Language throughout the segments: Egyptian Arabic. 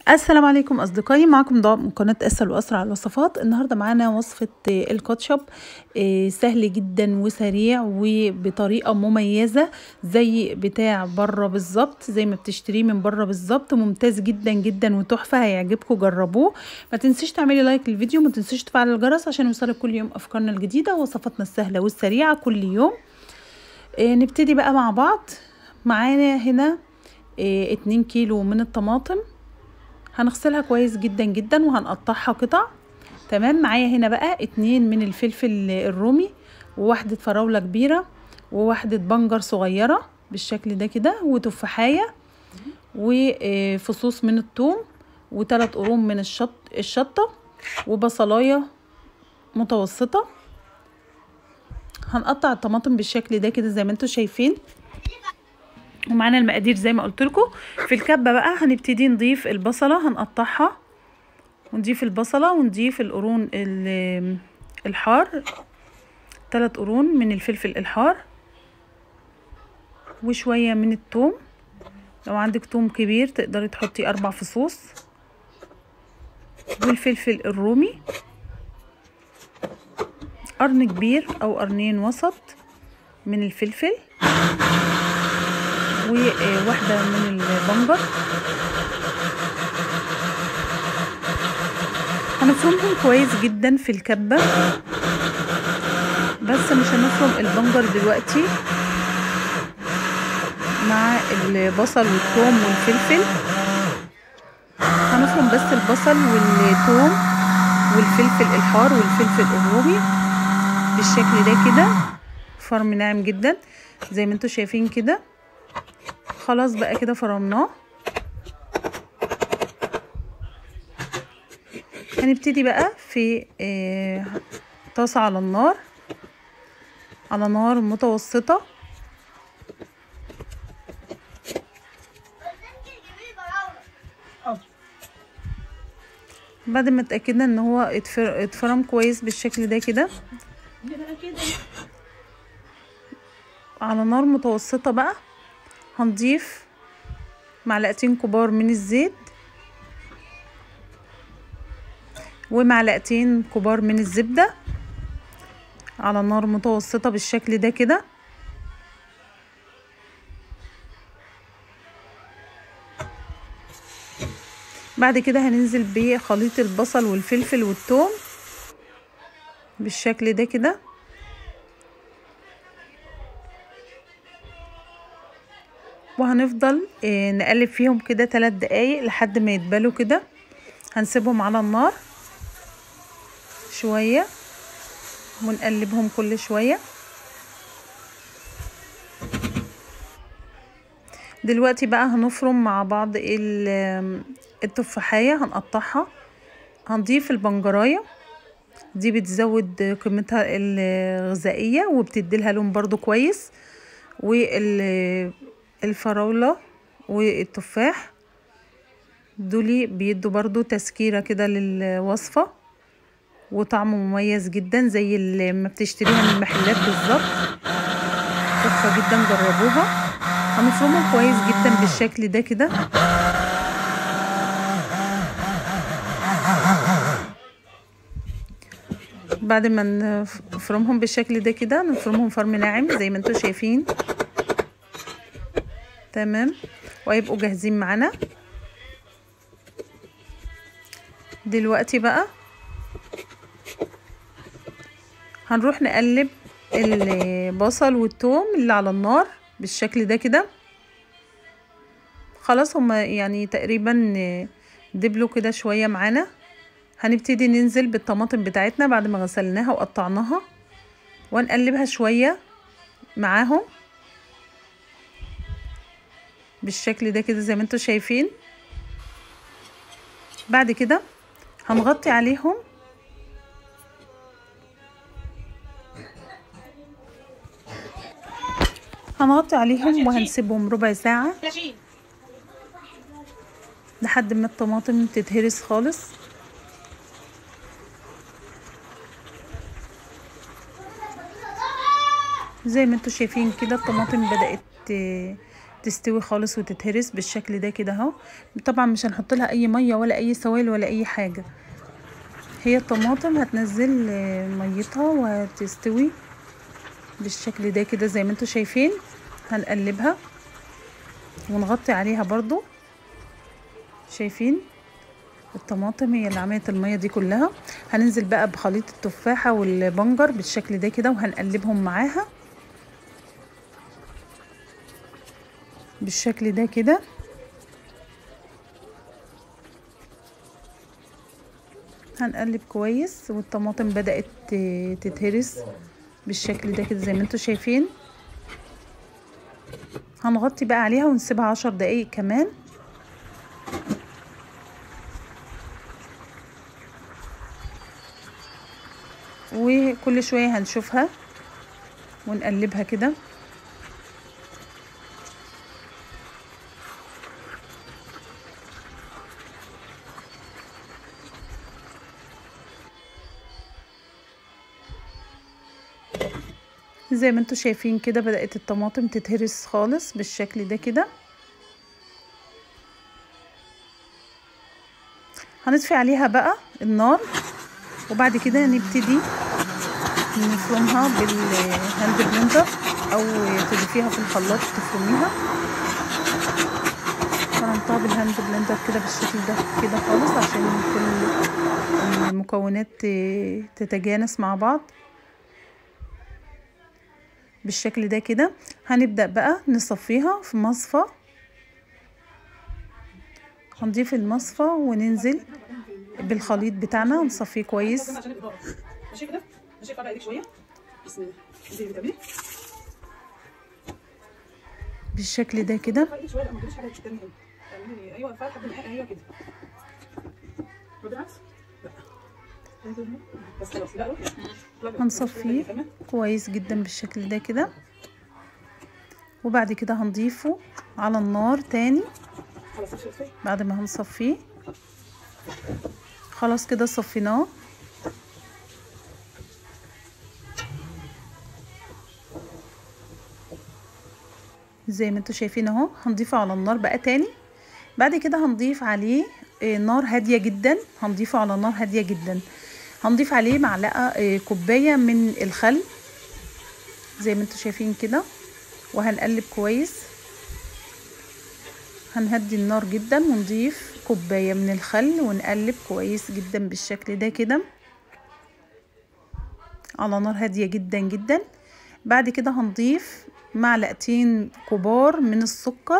السلام عليكم اصدقائي معكم ضاء من قناه اسهل واسرع الوصفات النهارده معانا وصفه الكاتشب سهل جدا وسريع وبطريقه مميزه زي بتاع بره بالظبط زي ما بتشتريه من بره بالظبط ممتاز جدا جدا وتحفه هيعجبكم جربوه ما تنسيش تعملي لايك للفيديو ما تنسيش تفعلي الجرس عشان يوصلك كل يوم افكارنا الجديده ووصفاتنا السهله والسريعه كل يوم نبتدي بقى مع بعض معانا هنا اتنين كيلو من الطماطم هنغسلها كويس جدا جدا وهنقطعها قطع تمام معايا هنا بقى اتنين من الفلفل الرومي وواحدة فراولة كبيرة وواحدة بنجر صغيرة بالشكل ده كده وتفاحية وفصوص من الثوم وثلاث قرون من الشط الشطة وبصلاية متوسطة هنقطع الطماطم بالشكل ده كده زي ما انتم شايفين ومعانا المقادير زي ما قلت لكم في الكبه بقى هنبتدي نضيف البصله هنقطعها ونضيف البصله ونضيف القرون الحار ثلاث قرون من الفلفل الحار وشويه من الثوم لو عندك ثوم كبير تقدري تحطي اربع فصوص والفلفل الرومي قرن كبير او قرنين وسط من الفلفل وواحدة من البنجر هنفرمهم كويس جدا في الكبة بس مش هنفرم البنجر دلوقتي مع البصل والثوم والفلفل هنفرم بس البصل والثوم والفلفل الحار والفلفل الرومي بالشكل ده كده فرم ناعم جدا زي ما انتوا شايفين كده خلاص بقى كده فرمناه هنبتدي بقى في آه طاسة على النار على نار متوسطة بعد ما اتأكدنا ان هو اتفرم كويس بالشكل ده كده على نار متوسطة بقى هنضيف معلقتين كبار من الزيت ومعلقتين كبار من الزبدة على نار متوسطة بالشكل ده كده بعد كده هننزل بخليط البصل والفلفل والثوم بالشكل ده كده وهنفضل نقلب فيهم كده ثلاث دقايق لحد ما يتبلوا كده هنسيبهم على النار شوية ونقلبهم كل شوية دلوقتي بقى هنفرم مع بعض التفاحية هنقطعها هنضيف البنجراية دي بتزود قيمتها الغذائية وبتديلها لون برضو كويس وال الفراولة والتفاح دولي بيدوا برضو تسكيرة كده للوصفة وطعم مميز جدا زي اللي ما بتشتريها من المحلات بالظبط تحفة جدا جربوها هنفرمهم كويس جدا بالشكل ده كده بعد ما نفرمهم بالشكل ده كده نفرمهم فرم ناعم زي ما انتم شايفين تمام وهيبقوا جاهزين معانا دلوقتي بقى هنروح نقلب البصل والثوم اللي على النار بالشكل ده كده خلاص هما يعني تقريبا دبلوا كده شوية معانا هنبتدي ننزل بالطماطم بتاعتنا بعد ما غسلناها وقطعناها ونقلبها شوية معاهم بالشكل ده كده زي ما انتوا شايفين بعد كده هنغطي عليهم هنغطي عليهم وهنسيبهم ربع ساعة لحد ما الطماطم تتهرس خالص زي ما انتوا شايفين كده الطماطم بدأت تستوي خالص وتتهرس بالشكل ده كده اهو طبعا مش هنحط لها اي ميه ولا اي سوائل ولا اي حاجه هي الطماطم هتنزل ميتها وهتستوي بالشكل ده كده زي ما انتم شايفين هنقلبها ونغطي عليها برضو شايفين الطماطم هي اللي عملت الميه دي كلها هننزل بقى بخليط التفاحه والبنجر بالشكل ده كده وهنقلبهم معاها بالشكل ده كده هنقلب كويس والطماطم بدأت تتهرس بالشكل ده كده زي ما انتم شايفين هنغطي بقى عليها ونسيبها عشر دقايق كمان وكل شوية هنشوفها ونقلبها كده زي ما انتم شايفين كده بدأت الطماطم تتهرس خالص بالشكل ده كده هنطفي عليها بقى النار وبعد كده نبتدي نفرمها بالهاند بلندر او تضيفيها في الخلاط تفرميها فرمتها بالهاند بلندر كده بالشكل ده كده خالص عشان كل المكونات تتجانس مع بعض بالشكل ده كده هنبدأ بقى نصفيها في مصفى هنضيف المصفى وننزل بالخليط بتاعنا نصفيه كويس ماشي كده ماشي ارفع ايدك شويه بسم الله انزلي بتعملي بالشكل ده كده ارفع ايدك شويه لا ما تجيبيش حاجه تاني هنا تعملي ايوه ارفعي لحد النهايه ايوه كده بالعكس لا بس خلاص لا هنصفيه كويس جدا بالشكل ده كده وبعد كده هنضيفه على النار تاني خلاص صفي بعد ما هنصفيه خلاص كده صفيناه زي ما انتوا شايفين اهو هنضيفه على النار بقى تاني بعد كده هنضيف عليه نار هادية جدا هنضيفه على نار هادية جدا هنضيف عليه معلقة كوباية من الخل زي ما انتوا شايفين كده وهنقلب كويس هنهدي النار جدا ونضيف كوباية من الخل ونقلب كويس جدا بالشكل ده كده على نار هادية جدا جدا بعد كده هنضيف معلقتين كبار من السكر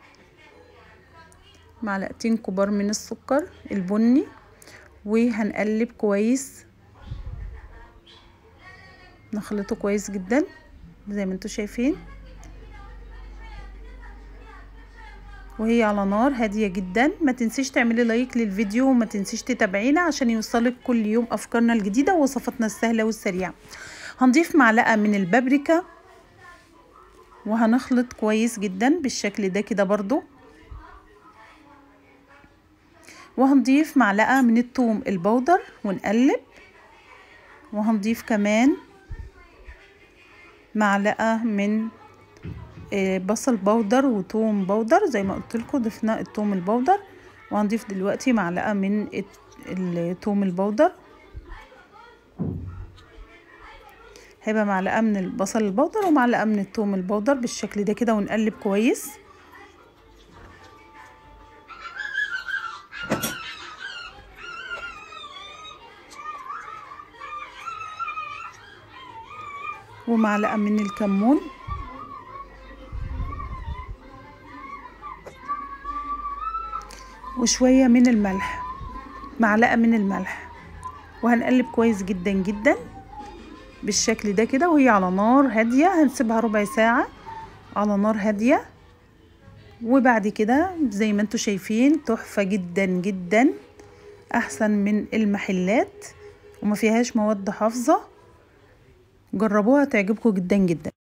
معلقتين كبار من السكر البني وهنقلب كويس نخلطه كويس جدا زي ما انتوا شايفين وهي على نار هادية جدا ما تنسيش تعملي لايك للفيديو وما تنسيش تتابعينا عشان يوصلك كل يوم افكارنا الجديدة ووصفاتنا السهلة والسريعة هنضيف معلقة من البابريكا وهنخلط كويس جدا بالشكل ده كده برضو وهنضيف معلقة من الثوم البودر ونقلب وهنضيف كمان معلقة من بصل بودر وثوم بودر زي ما قلت لكم ضفنا الثوم البودر وهنضيف دلوقتي معلقة من الثوم البودر هيبقى معلقة من البصل البودر ومعلقة من الثوم البودر بالشكل ده كده ونقلب كويس ومعلقة من الكمون وشوية من الملح معلقة من الملح وهنقلب كويس جدا جدا بالشكل ده كده وهي على نار هادية هنسيبها ربع ساعة على نار هادية وبعد كده زي ما انتوا شايفين تحفة جدا جدا احسن من المحلات وما فيهاش مواد حافظة جربوها تعجبكم جدا جدا